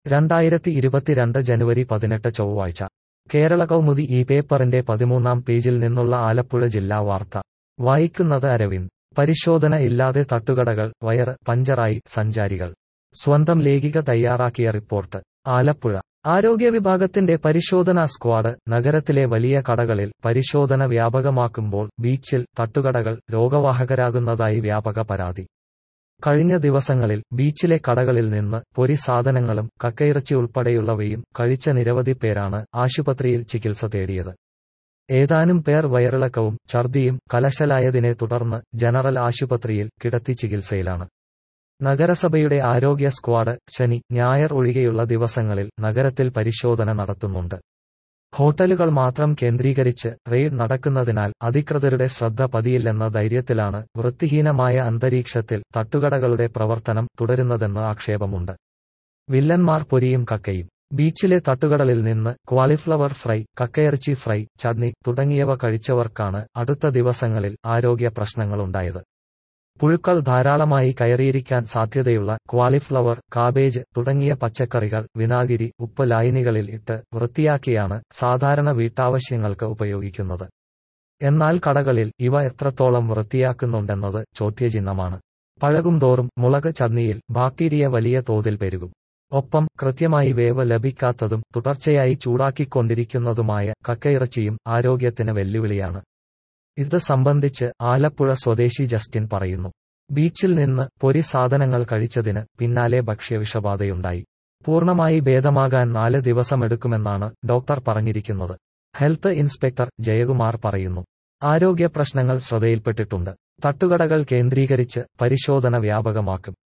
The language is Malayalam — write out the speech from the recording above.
രണ്ടായിരത്തി ഇരുപത്തിരണ്ട് ജനുവരി പതിനെട്ട് ചൊവ്വാഴ്ച കേരള കൗമുദി ഈ പേപ്പറിന്റെ പതിമൂന്നാം പേജിൽ നിന്നുള്ള ആലപ്പുഴ ജില്ലാ വാർത്ത വായിക്കുന്നത് അരവിന്ദ് പരിശോധന ഇല്ലാതെ തട്ടുകടകൾ വയറ് പഞ്ചറായി സഞ്ചാരികൾ സ്വന്തം ലേഖിക തയ്യാറാക്കിയ റിപ്പോർട്ട് ആലപ്പുഴ ആരോഗ്യ വിഭാഗത്തിന്റെ പരിശോധനാ സ്ക്വാഡ് നഗരത്തിലെ വലിയ കടകളിൽ പരിശോധന വ്യാപകമാക്കുമ്പോൾ ബീച്ചിൽ തട്ടുകടകൾ രോഗവാഹകരാകുന്നതായി വ്യാപക പരാതി കഴിഞ്ഞ ദിവസങ്ങളിൽ ബീച്ചിലെ കടകളിൽ നിന്ന് പൊരി സാധനങ്ങളും കക്കയിറച്ചി ഉൾപ്പെടെയുള്ളവയും കഴിച്ച നിരവധി പേരാണ് ആശുപത്രിയിൽ ചികിത്സ തേടിയത് ഏതാനും പേർ വയറിളക്കവും ഛർദിയും കലശലായതിനെ തുടർന്ന് ജനറൽ ആശുപത്രിയിൽ കിടത്തി ചികിത്സയിലാണ് നഗരസഭയുടെ ആരോഗ്യ സ്ക്വാഡ് ശനി ഞായർ ഒഴികെയുള്ള ദിവസങ്ങളിൽ നഗരത്തിൽ പരിശോധന നടത്തുന്നുണ്ട് ഹോട്ടലുകൾ മാത്രം കേന്ദ്രീകരിച്ച് റെയ്ഡ് നടക്കുന്നതിനാൽ അധികൃതരുടെ ശ്രദ്ധ പതിയില്ലെന്ന ധൈര്യത്തിലാണ് വൃത്തിഹീനമായ അന്തരീക്ഷത്തിൽ തട്ടുകടകളുടെ പ്രവർത്തനം തുടരുന്നതെന്ന് ആക്ഷേപമുണ്ട് വില്ലന്മാർ പൊരിയും കക്കയും ബീച്ചിലെ തട്ടുകടലിൽ നിന്ന് ക്വാളിഫ്ലവർ ഫ്രൈ കക്കയിറച്ചി ഫ്രൈ ചട്നി തുടങ്ങിയവ കഴിച്ചവർക്കാണ് അടുത്ത ദിവസങ്ങളിൽ ആരോഗ്യ പ്രശ്നങ്ങളുണ്ടായത് പുഴുക്കൾ ധാരാളമായി കയറിയിരിക്കാൻ സാധ്യതയുള്ള ക്വാളിഫ്ലവർ കാബേജ് തുടങ്ങിയ പച്ചക്കറികൾ വിനാഗിരി ഉപ്പ് ലായനികളിൽ ഇട്ട് വൃത്തിയാക്കിയാണ് സാധാരണ വീട്ടാവശ്യങ്ങൾക്ക് ഉപയോഗിക്കുന്നത് എന്നാൽ കടകളിൽ ഇവ എത്രത്തോളം വൃത്തിയാക്കുന്നുണ്ടെന്നത് ചോദ്യചിഹ്നമാണ് പഴകുംതോറും മുളക് ചട്നിയിൽ ബാക്ടീരിയ വലിയ തോതിൽ പെരുകും ഒപ്പം കൃത്യമായി വേവ് ലഭിക്കാത്തതും തുടർച്ചയായി ചൂടാക്കിക്കൊണ്ടിരിക്കുന്നതുമായ കക്കയിറച്ചിയും ആരോഗ്യത്തിന് വെല്ലുവിളിയാണ് ഇത് സംബന്ധിച്ച് ആലപ്പുഴ സ്വദേശി ജസ്റ്റിൻ പറയുന്നു ബീച്ചിൽ നിന്ന് പൊരി സാധനങ്ങൾ കഴിച്ചതിന് പിന്നാലെ ഭക്ഷ്യവിഷബാധയുണ്ടായി പൂർണ്ണമായി ഭേദമാകാൻ നാല് ദിവസമെടുക്കുമെന്നാണ് ഡോക്ടർ പറഞ്ഞിരിക്കുന്നത് ഹെൽത്ത് ഇൻസ്പെക്ടർ ജയകുമാർ പറയുന്നു ആരോഗ്യ പ്രശ്നങ്ങൾ ശ്രദ്ധയിൽപ്പെട്ടിട്ടുണ്ട് തട്ടുകടകൾ കേന്ദ്രീകരിച്ച് പരിശോധന വ്യാപകമാക്കും